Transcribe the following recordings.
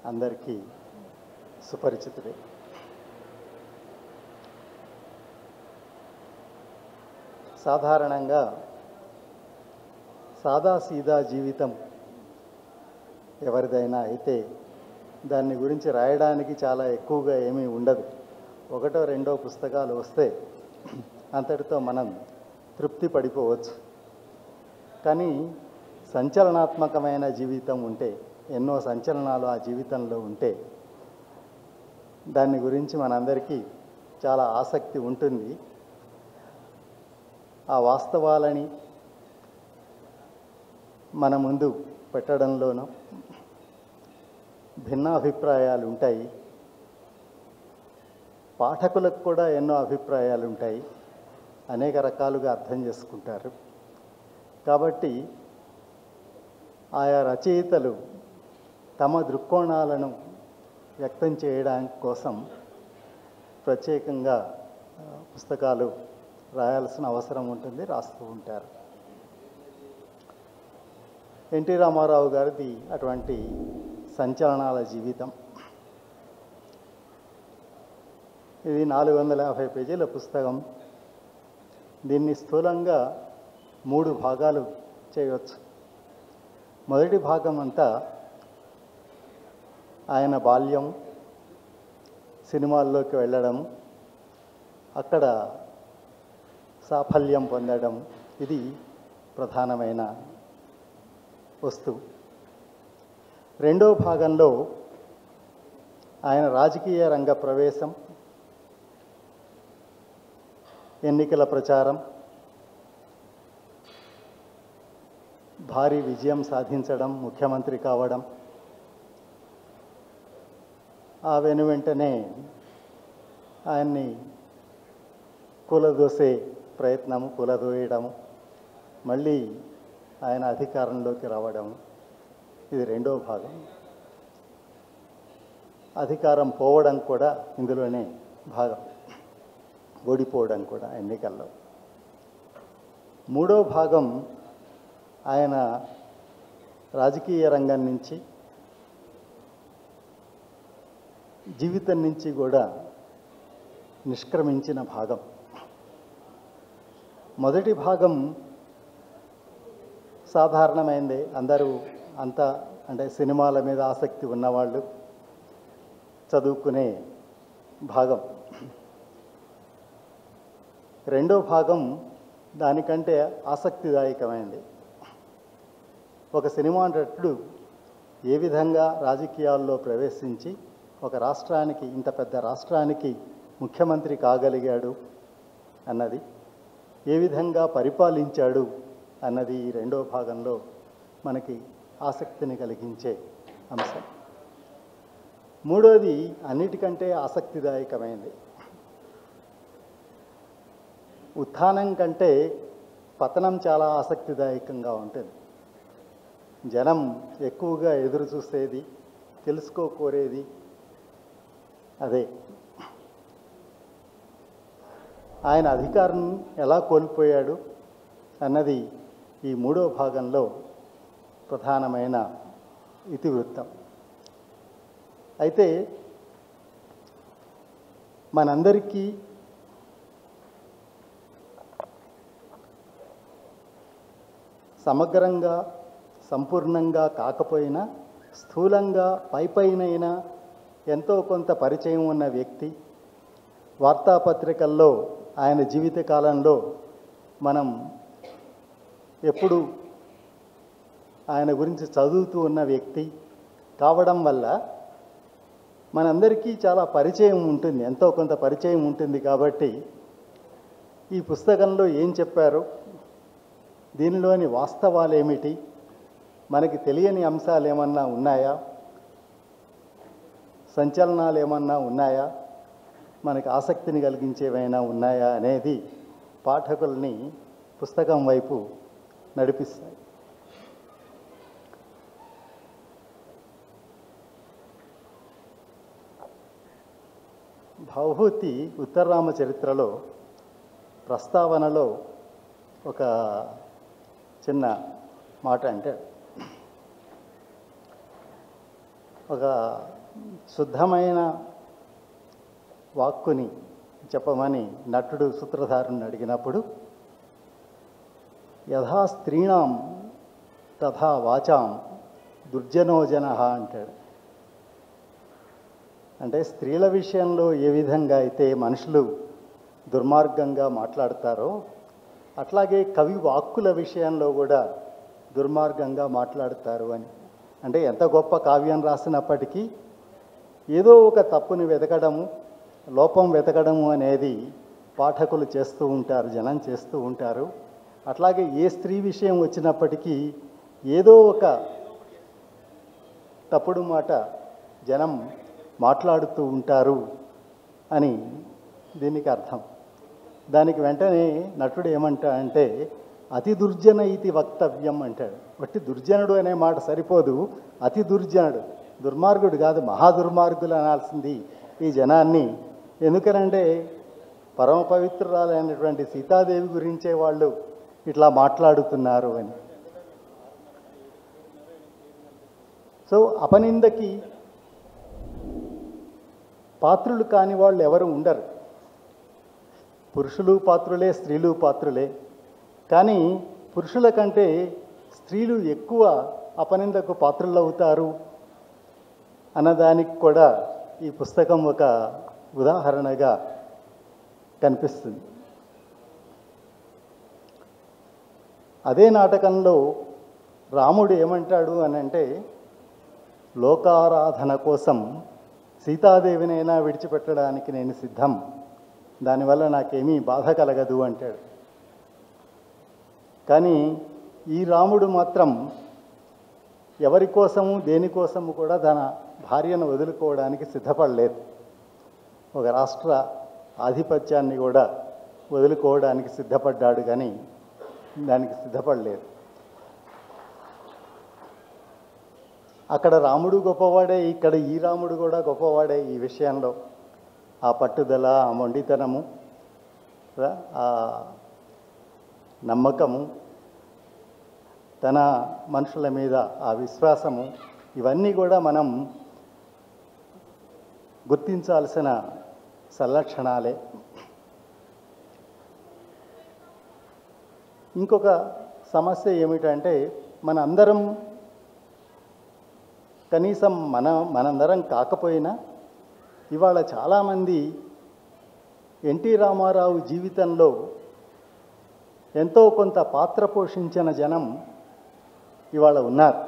అందరికీ సుపరిచితుడే సాధారణంగా సాదా సీదా జీవితం ఎవరిదైనా అయితే దాన్ని గురించి రాయడానికి చాలా ఎక్కువగా ఏమీ ఉండదు ఒకటో రెండో పుస్తకాలు వస్తే అంతటితో మనం తృప్తి పడిపోవచ్చు కానీ సంచలనాత్మకమైన జీవితం ఉంటే ఎన్నో సంచలనాలు ఆ జీవితంలో ఉంటే దాని గురించి మనందరికీ చాలా ఆసక్తి ఉంటుంది ఆ వాస్తవాలని మన ముందు పెట్టడంలోనూ భిన్నాభిప్రాయాలు ఉంటాయి పాఠకులకు కూడా ఎన్నో అభిప్రాయాలు ఉంటాయి అనేక రకాలుగా అర్థం చేసుకుంటారు కాబట్టి ఆయా రచయితలు తమ దృక్కోణాలను వ్యక్తం చేయడానికి కోసం ప్రత్యేకంగా ఆ, పుస్తకాలు రాయాల్సిన అవసరం ఉంటుంది రాస్తూ ఉంటారు ఎన్టీ రామారావు గారిది అటువంటి సంచలనాల జీవితం ఇది నాలుగు వందల యాభై పేజీల పుస్తకం దీన్ని స్థూలంగా మూడు భాగాలు చేయవచ్చు మొదటి భాగం అంతా ఆయన బాల్యం సినిమాల్లోకి వెళ్ళడం అక్కడ సాఫల్యం పొందడం ఇది ప్రధానమైన వస్తువు రెండో భాగంలో ఆయన రాజకీయ రంగ ప్రవేశం ఎన్నికల ప్రచారం భారీ విజయం సాధించడం ముఖ్యమంత్రి కావడం ఆ వెను వెంటనే ఆయన్ని కూలదోసే ప్రయత్నము కూలదోయడము మళ్ళీ ఆయన అధికారంలోకి రావడం ఇది రెండో భాగం అధికారం పోవడం కూడా ఇందులోనే భాగం ఓడిపోవడం కూడా ఎన్నికల్లో మూడో భాగం ఆయన రాజకీయ రంగం నుంచి జీవితం నుంచి కూడా నిష్క్రమించిన భాగం మొదటి భాగం సాధారణమైందే అందరూ అంతా అంటే సినిమాల మీద ఆసక్తి ఉన్నవాళ్ళు చదువుకునే భాగం రెండో భాగం దానికంటే ఆసక్తిదాయకమైంది ఒక సినిమా నటుడు ఏ విధంగా రాజకీయాల్లో ప్రవేశించి ఒక రాష్ట్రానికి ఇంత పెద్ద రాష్ట్రానికి ముఖ్యమంత్రి కాగలిగాడు అన్నది ఏ విధంగా పరిపాలించాడు అన్నది ఈ రెండో భాగంలో మనకి ఆసక్తిని కలిగించే అంశం మూడోది అన్నిటికంటే ఆసక్తిదాయకమైనది ఉత్థానం కంటే పతనం చాలా ఆసక్తిదాయకంగా ఉంటుంది జనం ఎక్కువగా ఎదురు చూసేది తెలుసుకోకోరేది అదే ఆయన అధికారం ఎలా కోల్పోయాడు అన్నది ఈ మూడో భాగంలో ప్రధానమైన ఇతివృత్తం అయితే మనందరికీ సమగ్రంగా సంపూర్ణంగా కాకపోయినా స్థూలంగా పైపైనైనా ఎంతో కొంత పరిచయం ఉన్న వ్యక్తి వార్తాపత్రికల్లో ఆయన జీవిత కాలంలో మనం ఎప్పుడు ఆయన గురించి చదువుతూ ఉన్న వ్యక్తి కావడం వల్ల మనందరికీ చాలా పరిచయం ఉంటుంది ఎంతో కొంత పరిచయం ఉంటుంది కాబట్టి ఈ పుస్తకంలో ఏం చెప్పారు దీనిలోని వాస్తవాలు ఏమిటి మనకి తెలియని అంశాలు ఏమన్నా ఉన్నాయా సంచలనాలు ఏమన్నా ఉన్నాయా మనకి ఆసక్తిని కలిగించేవైనా ఉన్నాయా అనేది పాఠకుల్ని పుస్తకం వైపు నడిపిస్తాయి భవభూతి ఉత్తరరామ చరిత్రలో ప్రస్తావనలో ఒక చిన్న మాట అంటే ఒక శుద్ధమైన వాక్కుని చెప్పమని నటుడు సూత్రధారుని అడిగినప్పుడు యథా స్త్రీణం తథా వాచాం దుర్జనోజన అంటాడు అంటే స్త్రీల విషయంలో ఏ విధంగా అయితే మనుషులు దుర్మార్గంగా మాట్లాడతారో అట్లాగే కవి వాక్కుల విషయంలో కూడా దుర్మార్గంగా మాట్లాడతారు అని అంటే ఎంత గొప్ప కావ్యం రాసినప్పటికీ ఏదో ఒక తప్పుని వెతకడము లోపం వెతకడము అనేది పాఠకులు చేస్తూ ఉంటారు జనం చేస్తూ ఉంటారు అట్లాగే ఏ స్త్రీ విషయం వచ్చినప్పటికీ ఏదో ఒక తప్పుడు మాట జనం మాట్లాడుతూ ఉంటారు అని దీనికి అర్థం దానికి వెంటనే నటుడు ఏమంటా అంటే అతి దుర్జన ఇది వక్తవ్యం అంటాడు బట్టి దుర్జనుడు అనే మాట సరిపోదు అతి దుర్జనుడు దుర్మార్గుడు కాదు మహాదుర్మార్గులు అనాల్సింది ఈ జనాన్ని ఎందుకనంటే పరమ పవిత్రురాలైనటువంటి సీతాదేవి గురించే వాళ్ళు ఇట్లా మాట్లాడుతున్నారు అని సో అపనిందకి పాత్రులు కాని వాళ్ళు ఎవరు ఉండరు పురుషులు పాత్రులే స్త్రీలు పాత్రులే కానీ పురుషుల కంటే స్త్రీలు ఎక్కువ అపనిందకు పాత్రులు అవుతారు అన్నదానికి కూడా ఈ పుస్తకం ఒక ఉదాహరణగా కనిపిస్తుంది అదే నాటకంలో రాముడు ఏమంటాడు అని అంటే లోకారాధన కోసం సీతాదేవినైనా విడిచిపెట్టడానికి నేను సిద్ధం దానివల్ల నాకేమీ బాధ కలగదు అంటాడు కానీ ఈ రాముడు మాత్రం ఎవరి కోసము దేనికోసము కూడా తన భార్యను వదులుకోవడానికి సిద్ధపడలేదు ఒక రాష్ట్ర ఆధిపత్యాన్ని కూడా వదులుకోవడానికి సిద్ధపడ్డాడు కానీ దానికి సిద్ధపడలేదు అక్కడ రాముడు గొప్పవాడే ఇక్కడ ఈ రాముడు కూడా గొప్పవాడే ఈ విషయంలో ఆ పట్టుదల ఆ మొండితనము రా- ఆ నమ్మకము తన మనుషుల మీద ఆ విశ్వాసము ఇవన్నీ కూడా మనం గుర్తించాల్సిన సంలక్షణాలే ఇంకొక సమస్య ఏమిటంటే మన అందరం కనీసం మన మనందరం కాకపోయినా ఇవాళ చాలామంది ఎన్టీ రామారావు జీవితంలో ఎంతో కొంత పాత్ర పోషించిన జనం ఇవాళ ఉన్నారు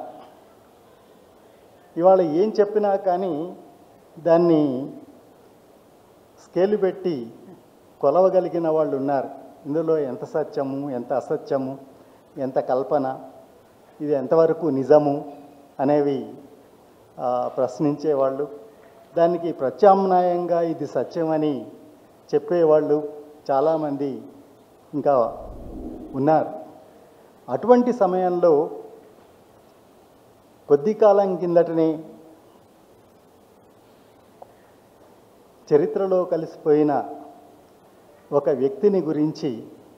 ఇవాళ ఏం చెప్పినా కానీ దాన్ని స్కేలు పెట్టి కొలవగలిగిన వాళ్ళు ఉన్నారు ఇందులో ఎంత సత్యము ఎంత అసత్యము ఎంత కల్పన ఇది ఎంతవరకు నిజము అనేవి ఆ, ప్రశ్నించేవాళ్ళు దానికి ప్రత్యామ్నాయంగా ఇది సత్యమని చెప్పేవాళ్ళు చాలామంది ఇంకా ఉన్నారు అటువంటి సమయంలో కొద్ది కాలం కిందటనే చరిత్రలో కలిసిపోయిన ఒక వ్యక్తిని గురించి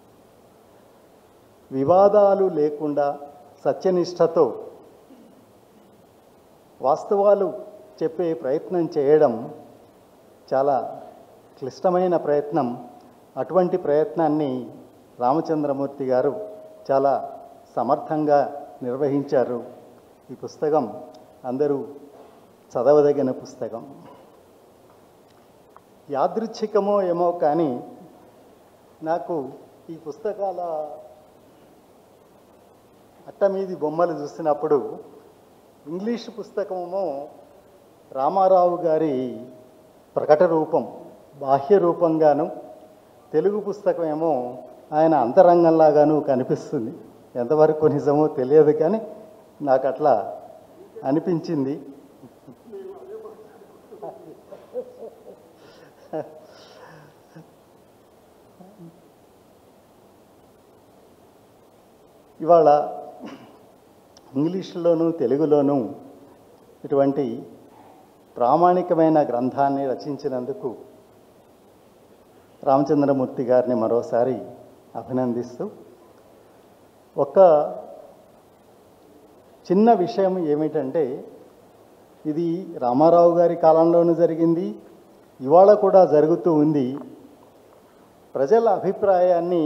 వివాదాలు లేకుండా సత్యనిష్టతో వాస్తవాలు చెప్పే ప్రయత్నం చేయడం చాలా క్లిష్టమైన ప్రయత్నం అటువంటి ప్రయత్నాన్ని రామచంద్రమూర్తి గారు చాలా సమర్థంగా నిర్వహించారు ఈ పుస్తకం అందరూ చదవదగిన పుస్తకం యాదృచ్ఛికమో ఏమో కానీ నాకు ఈ పుస్తకాల అట్ట మీది బొమ్మలు చూసినప్పుడు ఇంగ్లీష్ పుస్తకమేమో రామారావు గారి ప్రకట రూపం బాహ్య రూపంగాను తెలుగు పుస్తకమేమో ఆయన అంతరంగంలాగాను కనిపిస్తుంది ఎంతవరకు నిజమో తెలియదు కానీ నాకు అట్లా అనిపించింది ఇవాళ ఇంగ్లీష్లోను తెలుగులోను ఇటువంటి ప్రామాణికమైన గ్రంథాన్ని రచించినందుకు రామచంద్రమూర్తి గారిని మరోసారి అభినందిస్తూ ఒక చిన్న విషయం ఏమిటంటే ఇది రామారావు గారి కాలంలోనూ జరిగింది ఇవాళ కూడా జరుగుతూ ఉంది ప్రజల అభిప్రాయాన్ని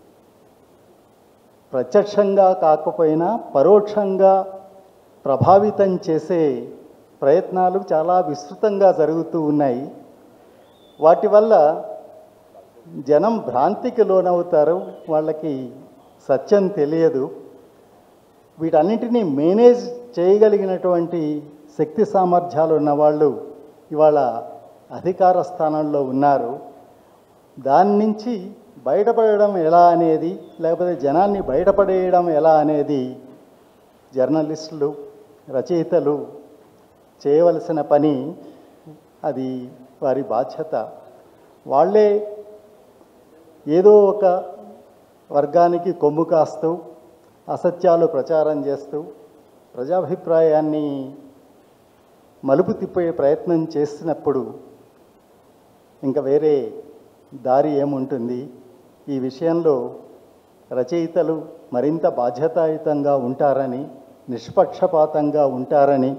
ప్రత్యక్షంగా కాకపోయినా పరోక్షంగా ప్రభావితం చేసే ప్రయత్నాలు చాలా విస్తృతంగా జరుగుతూ ఉన్నాయి వాటి వల్ల జనం భ్రాంతికి లోనవుతారు వాళ్ళకి సత్యం తెలియదు వీటన్నిటినీ మేనేజ్ చేయగలిగినటువంటి శక్తి సామర్థ్యాలు ఉన్నవాళ్ళు ఇవాళ అధికార స్థానంలో ఉన్నారు దాని నుంచి బయటపడడం ఎలా అనేది లేకపోతే జనాన్ని బయటపడేయడం ఎలా అనేది జర్నలిస్టులు రచయితలు చేయవలసిన పని అది వారి బాధ్యత వాళ్ళే ఏదో ఒక వర్గానికి కొమ్ము కాస్తూ అసత్యాలు ప్రచారం చేస్తూ ప్రజాభిప్రాయాన్ని మలుపు తిప్పే ప్రయత్నం చేసినప్పుడు ఇంకా వేరే దారి ఏముంటుంది ఈ విషయంలో రచయితలు మరింత బాధ్యతాయుతంగా ఉంటారని నిష్పక్షపాతంగా ఉంటారని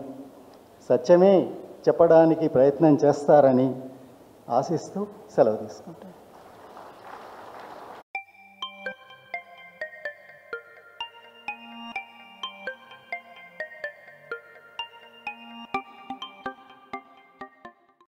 సత్యమే చెప్పడానికి ప్రయత్నం చేస్తారని ఆశిస్తూ సెలవు తీసుకుంటాను